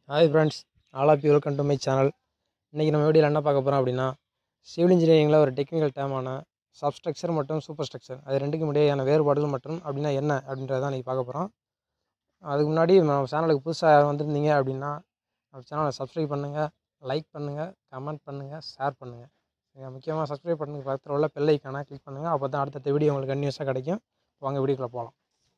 hi friends all of you welcome to my channel இன்றைக்கி நம்ம வீடியோவில் என்ன பார்க்க போகிறோம் அப்படின்னா சிவில் இன்ஜினியரிங்கில் ஒரு டெக்னிக்கல் டேமான சப்ஸ்ட்ரக்சர் மற்றும் சூப்பர் ஸ்ட்ரக்சர் அது ரெண்டுக்கும் இடையேயான வேறுபாடுகள் மற்றும் அப்படின்னா என்ன அப்படின்றத தான் இன்றைக்கி பார்க்க போகிறோம் அதுக்கு முன்னாடி நம்ம சேனலுக்கு புதுசாக வந்திருந்தீங்க அப்படின்னா நம்ம சேனலை சப்ஸ்கிரைப் பண்ணுங்கள் லைக் பண்ணுங்கள் கமெண்ட் பண்ணுங்கள் ஷேர் பண்ணுங்கள் சரியா முக்கியமாக சப்ஸ்கிரைப் பண்ணுங்க பக்கத்தில் உள்ள பெல் ஐக்கானை கிளிக் பண்ணுங்கள் அப்போ தான் அடுத்தடுத்த வீடியோ உங்களுக்கு கன்யூஸாக கிடைக்கும் வாங்க வீடியோக்குள்ளே போகலாம்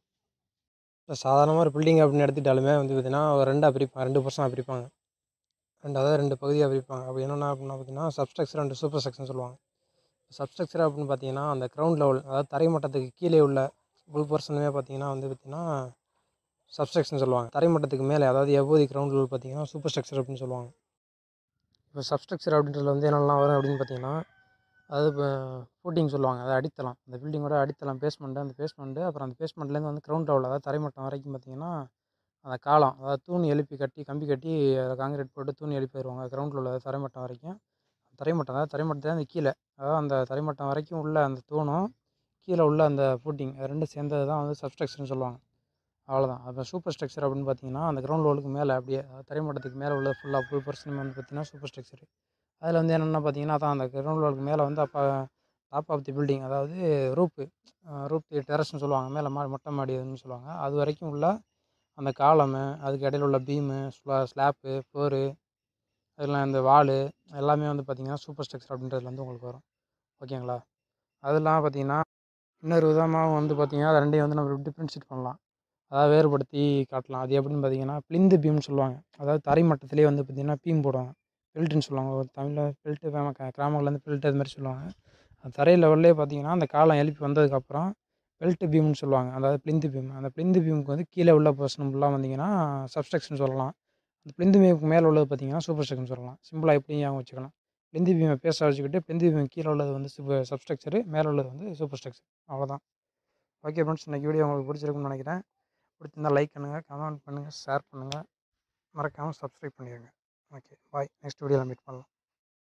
இப்போ சாதாரணமாக ஒரு பில்டிங் அப்படின்னு எடுத்துக்கிட்டாலுமே வந்து பார்த்திங்கன்னா ஒரு ரெண்டாக பிரிப்பாங்க ரெண்டு பர்சனாக பிரிப்பாங்க ரெண்டு அதாவது ரெண்டு பகுதியாக பிரிப்பாங்க அப்போ என்னென்ன அப்படின்னா பார்த்தீங்கன்னா சப்ஸ்ட்ரக்சர் அண்ட் சூப்பர் ஸ்ட்ரக்சர்னு சொல்லுவாங்க சப்ஸ்ட்ரக்சர் அப்படின்னு பார்த்தீங்கன்னா அந்த கிரவுண்ட் லெவல் அதாவது தரைமட்டத்துக்கு கீழே உள்ள ஃபுல் பர்சனுமே பார்த்தீங்கன்னா வந்து பார்த்திங்கன்னா சப்ஸ்ட்ரக்சர்னு சொல்லுவாங்க தரைமட்டத்துக்கு மேலே அதாவது எவ்வளோ கிரவுண்ட் லெவல் பார்த்தீங்கன்னா சூப்பர் ஸ்ட்ரக்சர் அப்படின்னு சொல்லுவாங்க இப்போ சப்ஸ்ட்ரக்சர் அப்படின்றதுல வந்து என்னெல்லாம் வரும் அப்படின்னு பார்த்தீங்கன்னா அதாவது இப்போ ஃபூட்டிங் சொல்லுவாங்க அது அடித்தளம் அந்த பில்டிங்கோட அடித்தளம் பேஸ்மெண்ட்டு அந்த பேஸ்மெண்ட்டு அப்புறம் அந்த பேஸ்மெண்ட்லேருந்து வந்து கிரவுண்ட் லெவல் அதாவது தரைமட்டம் வரைக்கும் பார்த்தீங்கன்னா அந்த காலம் அதாவது தூண் எழுப்பி கட்டி கம்பி கட்டி அதில் காங்கிரீட் போட்டு தூண் எழுப்பி வருவாங்க கிரவுண்டில் உள்ள தரைமட்டம் வரைக்கும் தரைமட்டம் அதாவது தரைமட்டத்தில் அந்த கீழே அதாவது அந்த தரைமட்டம் வரைக்கும் உள்ள அந்த தூணும் கீழே உள்ள அந்த ஃபூட்டிங் அது ரெண்டும் சேர்ந்தது தான் வந்து சப்ஸ்ட்ரக்சர்னு சொல்லுவாங்க அவ்வளோதான் அப்போ சூப்பர் ஸ்ட்ரக்சர் அப்படின்னு பார்த்தீங்கன்னா அந்த கிரவுண்ட் லெவலுக்கு மேலே அப்படியே அதாவது தரைமட்டத்துக்கு மேலே உள்ள ஃபுல்லாக ஃபுல் பர்சன் வந்து பார்த்தீங்கன்னா சூப்பர் ஸ்ட்ரக்சர் அதில் வந்து என்னென்ன பார்த்தீங்கன்னா அதான் அந்த கிரவுண்ட் லெவலுக்கு மேலே வந்து அப்போ டாப் ஆஃப் தி பில்டிங் அதாவது ரூப்பு ரூப் டெரஸ்னு சொல்லுவாங்க மேலே மா மொட்டை மாடின்னு சொல்லுவாங்க அது வரைக்கும் உள்ள அந்த காலமு அதுக்கு இடையில உள்ள பீமு ஸ்லாப்பு ஃப்ளோரு அதெல்லாம் இந்த வாலு எல்லாமே வந்து பார்த்திங்கன்னா சூப்பர் ஸ்ட்ரக்சர் அப்படின்றதுல வந்து உங்களுக்கு வரும் ஓகேங்களா அதெல்லாம் பார்த்திங்கன்னா இன்னொரு விதமாக வந்து பார்த்திங்கன்னா அது ரெண்டையும் வந்து நம்ம டிஃப்ரென்ஷியேட் பண்ணலாம் அதாவது வேறுபடுத்தி காட்டலாம் அது எப்படின்னு பார்த்தீங்கன்னா பிளிந்து பீம்னு சொல்லுவாங்க அதாவது தரைமட்டத்திலே வந்து பார்த்திங்கன்னா பீம் போடுவாங்க பெல்ட்டுன்னு சொல்லுவாங்க ஒரு தமிழில் பெல்ட்டு கிராமங்களில் வந்து பெல்ட் அது மாதிரி சொல்லுவாங்க அந்த தரை லெவல்லே பார்த்தீங்கன்னா அந்த காலம் எழுப்பி வந்ததுக்கப்புறம் பெல்ட்டு பீம்னு சொல்லுவாங்க அதாவது பிளிந்து பீம் அந்த பிளிந்து பீமுக்கு வந்து கீழே உள்ள போர்ஷன் ஃபுல்லாக வந்தீங்கன்னா சப்ஸ்ட்ரக்ஷன் சொல்லலாம் அந்த பிளிந்து பீமுக்கு மேலே உள்ளது பார்த்தீங்கன்னா சூப்பர் ஸ்ட்ரக்சர் சொல்லலாம் சிம்பிளாக எப்படி ஞாபகம் வச்சுக்கலாம் பிளிந்து பீமை பேச வச்சுக்கிட்டு பிளிந்து பீம் கீழே உள்ளது வந்து சூப்பர் சப்ஸ்ட்ரக்சரு மேலே உள்ளது வந்து சூப்பர் ஸ்ட்ரக்சர் அவ்வளோதான் ஓகே ஃப்ரெண்ட்ஸ் இன்றைக்கி வீடியோ உங்களுக்கு பிடிச்சிருக்குன்னு நினைக்கிறேன் பிடிச்சிருந்தா லைக் பண்ணுங்கள் கமெண்ட் பண்ணுங்கள் ஷேர் பண்ணுங்கள் மறக்காமல் சப்ஸ்கிரைப் பண்ணிடுங்க ஓகே பாய் நெக்ஸ்ட் வீடியோவில் மீட் பண்ணலாம்